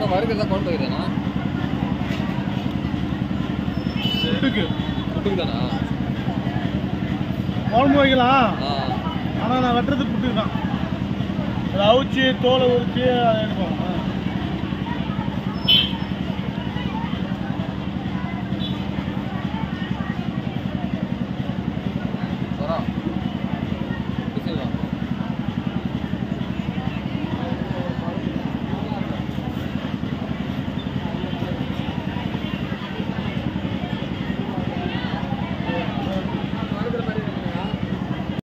அதான் வறுக்கிறதா குழம்பு வைக்கிறதானா புட்டுக்கு புட்டுக்கு தானா குழம்பு வைக்கலாம் ஆ ஆனால் நான் வெட்டுறது புட்டுக்கு தான் அதை அவிச்சு தோலை உரிச்சு அதை எடுப்போம் ஆ.